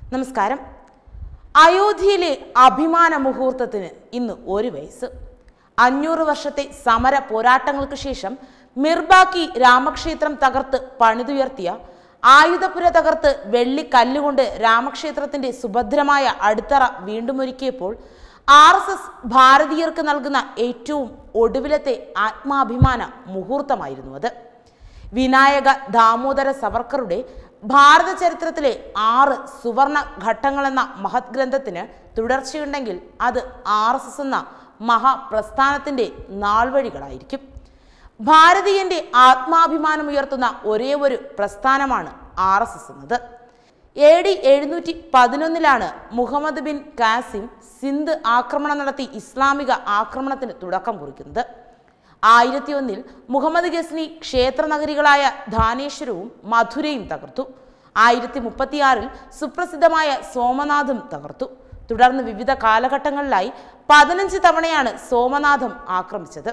നമസ്കാരം അയോധ്യയിലെ അഭിമാന മുഹൂർത്തത്തിന് ഇന്ന് ഒരു വയസ്സ് അഞ്ഞൂറ് വർഷത്തെ സമര പോരാട്ടങ്ങൾക്ക് ശേഷം മിർബാക്കി രാമക്ഷേത്രം തകർത്ത് പണിതുയർത്തിയ ആയുധപുര തകർത്ത് വെള്ളിക്കല്ലുകൊണ്ട് രാമക്ഷേത്രത്തിന്റെ സുഭദ്രമായ അടിത്തറ വീണ്ടും ഒരുക്കിയപ്പോൾ ആർ എസ് എസ് ഭാരതീയർക്ക് നൽകുന്ന ഏറ്റവും ഒടുവിലത്തെ ആത്മാഭിമാന മുഹൂർത്തമായിരുന്നു അത് വിനായക ദാമോദര സവർക്കറുടെ ഭാരത ചരിത്രത്തിലെ ആറ് സുവർണ ഘട്ടങ്ങളെന്ന മഹത് ഗ്രന്ഥത്തിന് തുടർച്ചയുണ്ടെങ്കിൽ അത് ആർ എസ് എസ് എന്ന മഹാപ്രസ്ഥാനത്തിന്റെ നാൾവഴികളായിരിക്കും ഭാരതീയന്റെ ആത്മാഭിമാനം ഉയർത്തുന്ന ഒരേ ഒരു പ്രസ്ഥാനമാണ് ആർ എസ് എസ് എന്നത് എ ഡി എഴുന്നൂറ്റി പതിനൊന്നിലാണ് മുഹമ്മദ് ബിൻ കാസിം സിന്ധ് ആക്രമണം നടത്തി ഇസ്ലാമിക ആക്രമണത്തിന് തുടക്കം കുറിക്കുന്നത് ആയിരത്തി ഒന്നിൽ മുഹമ്മദ് ഗസ്നി ക്ഷേത്ര നഗരികളായ ധാനേശ്വരവും മധുരയും തകർത്തു ആയിരത്തി മുപ്പത്തിയാറിൽ സുപ്രസിദ്ധമായ സോമനാഥും തകർത്തു തുടർന്ന് വിവിധ കാലഘട്ടങ്ങളിലായി പതിനഞ്ച് തവണയാണ് സോമനാഥം ആക്രമിച്ചത്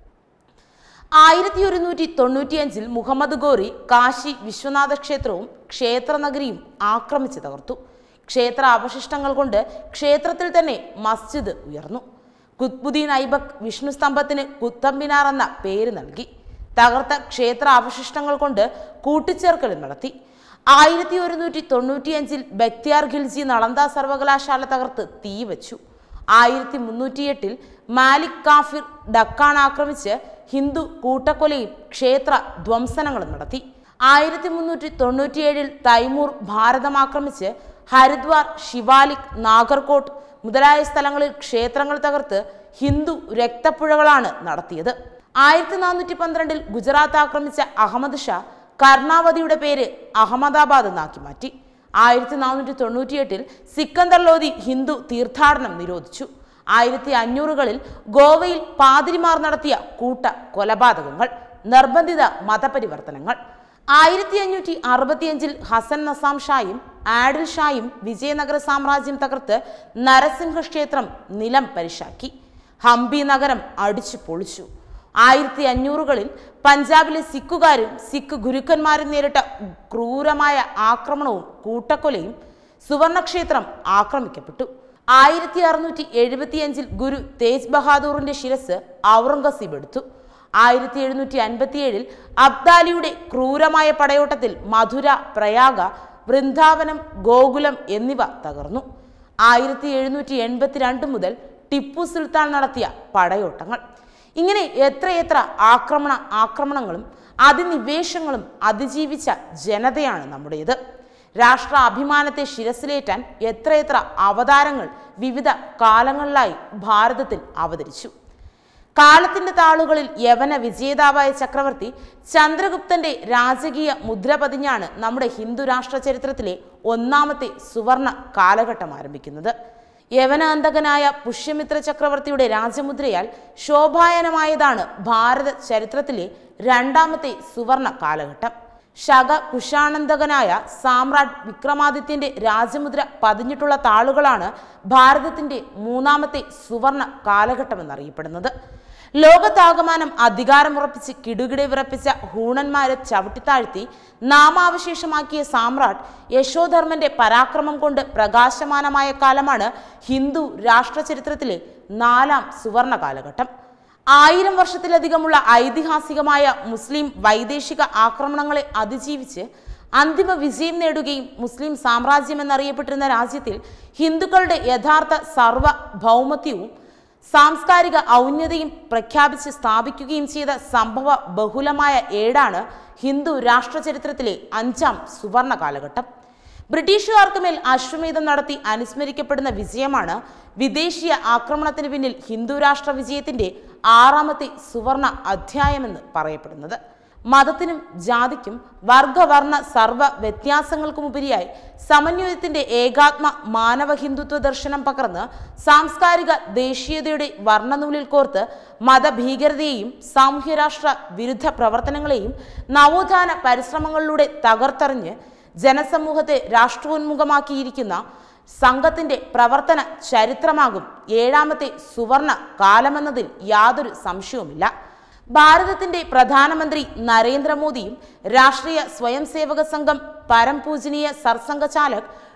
ആയിരത്തി ഒരുന്നൂറ്റി തൊണ്ണൂറ്റിയഞ്ചിൽ മുഹമ്മദ് ഗോറി കാശി വിശ്വനാഥ ക്ഷേത്രവും ക്ഷേത്രനഗരിയും ആക്രമിച്ച് തകർത്തു ക്ഷേത്ര അവശിഷ്ടങ്ങൾ കൊണ്ട് ക്ഷേത്രത്തിൽ തന്നെ മസ്ജിദ് ഉയർന്നു കുത്ബുദ്ദീൻ ഐബക് വിഷ്ണു സ്തംഭത്തിന് കുത്തമ്പിനാർ എന്ന പേര് നൽകി തകർത്ത ക്ഷേത്ര അവശിഷ്ടങ്ങൾ കൊണ്ട് കൂട്ടിച്ചേർക്കൽ നടത്തി ആയിരത്തി ഒരുന്നൂറ്റി തൊണ്ണൂറ്റിയഞ്ചിൽ ബക്തിയാർ ഖിൽജി നളന്ദ സർവകലാശാല തകർത്ത് തീ വച്ചു ആയിരത്തി മുന്നൂറ്റിയെട്ടിൽ മാലിക് കാഫിർ ഡക്കാൻ ആക്രമിച്ച് ഹിന്ദു കൂട്ടക്കൊലയും ക്ഷേത്ര ധ്വംസനങ്ങളും നടത്തി ആയിരത്തി മുന്നൂറ്റി തൊണ്ണൂറ്റിയേഴിൽ തൈമൂർ ഭാരതം ആക്രമിച്ച് ഹരിദ്വാർ ശിവാലിക് നാഗർകോട്ട് മുതലായ സ്ഥലങ്ങളിൽ ക്ഷേത്രങ്ങൾ തകർത്ത് ഹിന്ദു രക്തപ്പുഴകളാണ് നടത്തിയത് ആയിരത്തി നാനൂറ്റി പന്ത്രണ്ടിൽ ഗുജറാത്ത് ആക്രമിച്ച അഹമ്മദ് ഷാ കർണാവതിയുടെ പേര് അഹമ്മദാബാദ് എന്നാക്കി മാറ്റി ആയിരത്തി നാനൂറ്റി തൊണ്ണൂറ്റിയെട്ടിൽ സിക്കന്ദർ ലോധി ഹിന്ദു തീർത്ഥാടനം നിരോധിച്ചു ആയിരത്തി അഞ്ഞൂറുകളിൽ ഗോവയിൽ പാതിരിമാർ നടത്തിയ കൂട്ട കൊലപാതകങ്ങൾ നിർബന്ധിത മതപരിവർത്തനങ്ങൾ ആയിരത്തി അഞ്ഞൂറ്റി അറുപത്തിയഞ്ചിൽ ഹസൻ നസാം ഷായും ആഡിൽ ഷായും വിജയനഗര സാമ്രാജ്യം തകർത്ത് നരസിംഹ ക്ഷേത്രം നിലം പരിശാക്കി ഹംപി നഗരം അടിച്ചു പൊളിച്ചു ആയിരത്തി അഞ്ഞൂറുകളിൽ പഞ്ചാബിലെ സിഖുകാരും സിഖ് ഗുരുക്കന്മാരും നേരിട്ട ക്രൂരമായ ആക്രമണവും കൂട്ടക്കൊലയും സുവർണക്ഷേത്രം ആക്രമിക്കപ്പെട്ടു ആയിരത്തി അറുന്നൂറ്റി എഴുപത്തിയഞ്ചിൽ ഗുരു തേജ് ബഹാദൂറിന്റെ ശിരസ് ഔറംഗസീബ് എടുത്തു ആയിരത്തി എഴുന്നൂറ്റി അൻപത്തിയേഴിൽ അബ്ദാലിയുടെ ക്രൂരമായ പടയോട്ടത്തിൽ മധുര പ്രയാഗ വൃന്ദാവനം ഗോകുലം എന്നിവ തകർന്നു ആയിരത്തി എഴുന്നൂറ്റി എൺപത്തിരണ്ട് മുതൽ ടിപ്പു സുൽത്താൻ നടത്തിയ പടയോട്ടങ്ങൾ ഇങ്ങനെ എത്രയെത്ര ആക്രമണ ആക്രമണങ്ങളും അതിനിവേശങ്ങളും അതിജീവിച്ച ജനതയാണ് നമ്മുടേത് രാഷ്ട്ര അഭിമാനത്തെ ശിരസിലേറ്റാൻ എത്രയെത്ര അവതാരങ്ങൾ വിവിധ കാലങ്ങളിലായി ഭാരതത്തിൽ അവതരിച്ചു കാലത്തിന്റെ താളുകളിൽ യവന വിജേതാവായ ചക്രവർത്തി ചന്ദ്രഗുപ്തന്റെ രാജകീയ മുദ്ര പതിഞ്ഞാണ് നമ്മുടെ ഹിന്ദു രാഷ്ട്ര ചരിത്രത്തിലെ ഒന്നാമത്തെ സുവർണ കാലഘട്ടം ആരംഭിക്കുന്നത് യവനാന്തകനായ പുഷ്യമിത്ര ചക്രവർത്തിയുടെ രാജമുദ്രയാൽ ശോഭായനമായതാണ് ഭാരത ചരിത്രത്തിലെ രണ്ടാമത്തെ സുവർണ കാലഘട്ടം ശക കുശാനന്ദകനായ സാമ്രാട്ട് വിക്രമാദിത്യന്റെ രാജമുദ്ര പതിഞ്ഞിട്ടുള്ള താളുകളാണ് ഭാരതത്തിന്റെ മൂന്നാമത്തെ സുവർണ കാലഘട്ടമെന്നറിയപ്പെടുന്നത് ലോകത്താകമാനം അധികാരമുറപ്പിച്ച് കിടുകിടെ വിറപ്പിച്ച ഹൂണന്മാരെ ചവിട്ടിത്താഴ്ത്തി നാമാവശേഷമാക്കിയ സാമ്രാട്ട് യശോധർമ്മന്റെ പരാക്രമം കൊണ്ട് പ്രകാശമാനമായ കാലമാണ് ഹിന്ദു രാഷ്ട്ര ചരിത്രത്തിലെ നാലാം സുവർണ കാലഘട്ടം ആയിരം വർഷത്തിലധികമുള്ള ഐതിഹാസികമായ മുസ്ലിം വൈദേശിക ആക്രമണങ്ങളെ അതിജീവിച്ച് അന്തിമ വിജയം നേടുകയും മുസ്ലിം സാമ്രാജ്യം എന്നറിയപ്പെട്ടിരുന്ന രാജ്യത്തിൽ ഹിന്ദുക്കളുടെ യഥാർത്ഥ സർവഭൗമത്യവും സാംസ്കാരിക ഔന്നതയും പ്രഖ്യാപിച്ച് സ്ഥാപിക്കുകയും ചെയ്ത സംഭവ ബഹുലമായ ഏടാണ് ഹിന്ദു രാഷ്ട്ര ചരിത്രത്തിലെ അഞ്ചാം സുവർണ കാലഘട്ടം ബ്രിട്ടീഷുകാർക്ക് മേൽ അശ്വമേധം നടത്തി അനുസ്മരിക്കപ്പെടുന്ന വിജയമാണ് വിദേശീയ ആക്രമണത്തിന് പിന്നിൽ ഹിന്ദു രാഷ്ട്ര വിജയത്തിന്റെ ആറാമത്തെ സുവർണ അധ്യായമെന്ന് പറയപ്പെടുന്നത് മതത്തിനും ജാതിക്കും വർഗവർണ്ണ സർവ വ്യത്യാസങ്ങൾക്കുമുപരിയായി സമന്വയത്തിന്റെ ഏകാത്മ മാനവ ഹിന്ദുത്വ ദർശനം പകർന്ന് സാംസ്കാരിക ദേശീയതയുടെ വർണ്ണനൂലിൽ കോർത്ത് മതഭീകരതയെയും സാമൂഹ്യരാഷ്ട്ര വിരുദ്ധ പ്രവർത്തനങ്ങളെയും നവോത്ഥാന പരിശ്രമങ്ങളിലൂടെ തകർത്തെറിഞ്ഞ് ജനസമൂഹത്തെ രാഷ്ട്രോന്മുഖമാക്കിയിരിക്കുന്ന സംഘത്തിന്റെ പ്രവർത്തന ചരിത്രമാകും ഏഴാമത്തെ സുവർണ കാലമെന്നതിൽ യാതൊരു സംശയവുമില്ല ഭാരതത്തിന്റെ പ്രധാനമന്ത്രി നരേന്ദ്രമോദിയും രാഷ്ട്രീയ സ്വയം സേവക സംഘം പരംപൂജനീയ സർസംഘചാലക്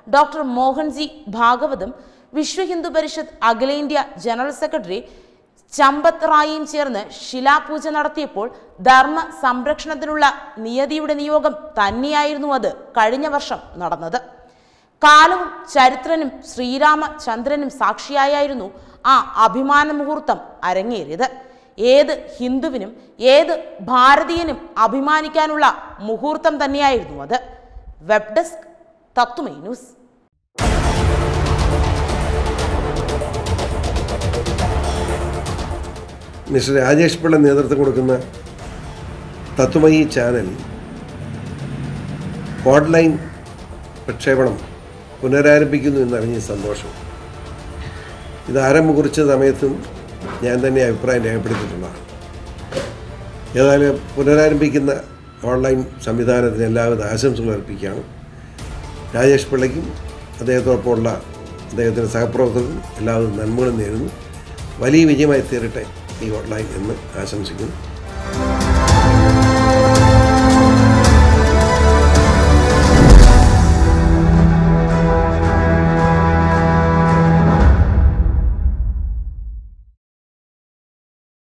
ഡോക്ടർ മോഹൻജി ഭാഗവതും വിശ്വ ഹിന്ദു പരിഷത്ത് അഖിലേന്ത്യാ ജനറൽ സെക്രട്ടറി ചമ്പത് റായിയും ചേർന്ന് ശിലാപൂജ നടത്തിയപ്പോൾ ധർമ്മ സംരക്ഷണത്തിനുള്ള നിയതിയുടെ നിയോഗം തന്നെയായിരുന്നു അത് കഴിഞ്ഞ വർഷം നടന്നത് കാലവും ചരിത്രനും ശ്രീരാമചന്ദ്രനും സാക്ഷിയായിരുന്നു ആ അഭിമാന മുഹൂർത്തം അരങ്ങേറിയത് ഏത് ഹിന്ദുവിനും ഏത് ഭാരതീയനും അഭിമാനിക്കാനുള്ള മുഹൂർത്തം തന്നെയായിരുന്നു അത് web desk Tattvamayi news mister Rajesh Pillai നേതൃത്വം കൊടുക്കുന്ന തത്വമയി ചാനൽ ഓൺലൈൻ പ്രക്ഷേപണം പുനരാരംഭിക്കുന്നു എന്നറിഞ്ഞ സന്തോഷം ഇത് ആരംഭം കുറിച്ച സമയത്തും ഞാൻ തന്നെ അഭിപ്രായം രേഖപ്പെടുത്തിയിട്ടുള്ളതാണ് ഏതായാലും പുനരാരംഭിക്കുന്ന ഓൺലൈൻ സംവിധാനത്തിന് എല്ലാവിധ ആശംസകൾ അർപ്പിക്കുകയാണ് രാജേഷ് പിള്ളയ്ക്കും അദ്ദേഹത്തോടൊപ്പമുള്ള അദ്ദേഹത്തിൻ്റെ സഹപ്രവർത്തകർക്കും എല്ലാവിധ നന്മകളും നേരുന്നു വലിയ വിജയമായി തീരട്ടെ ഈ ഓൺലൈൻ എന്ന് ആശംസിക്കുന്നു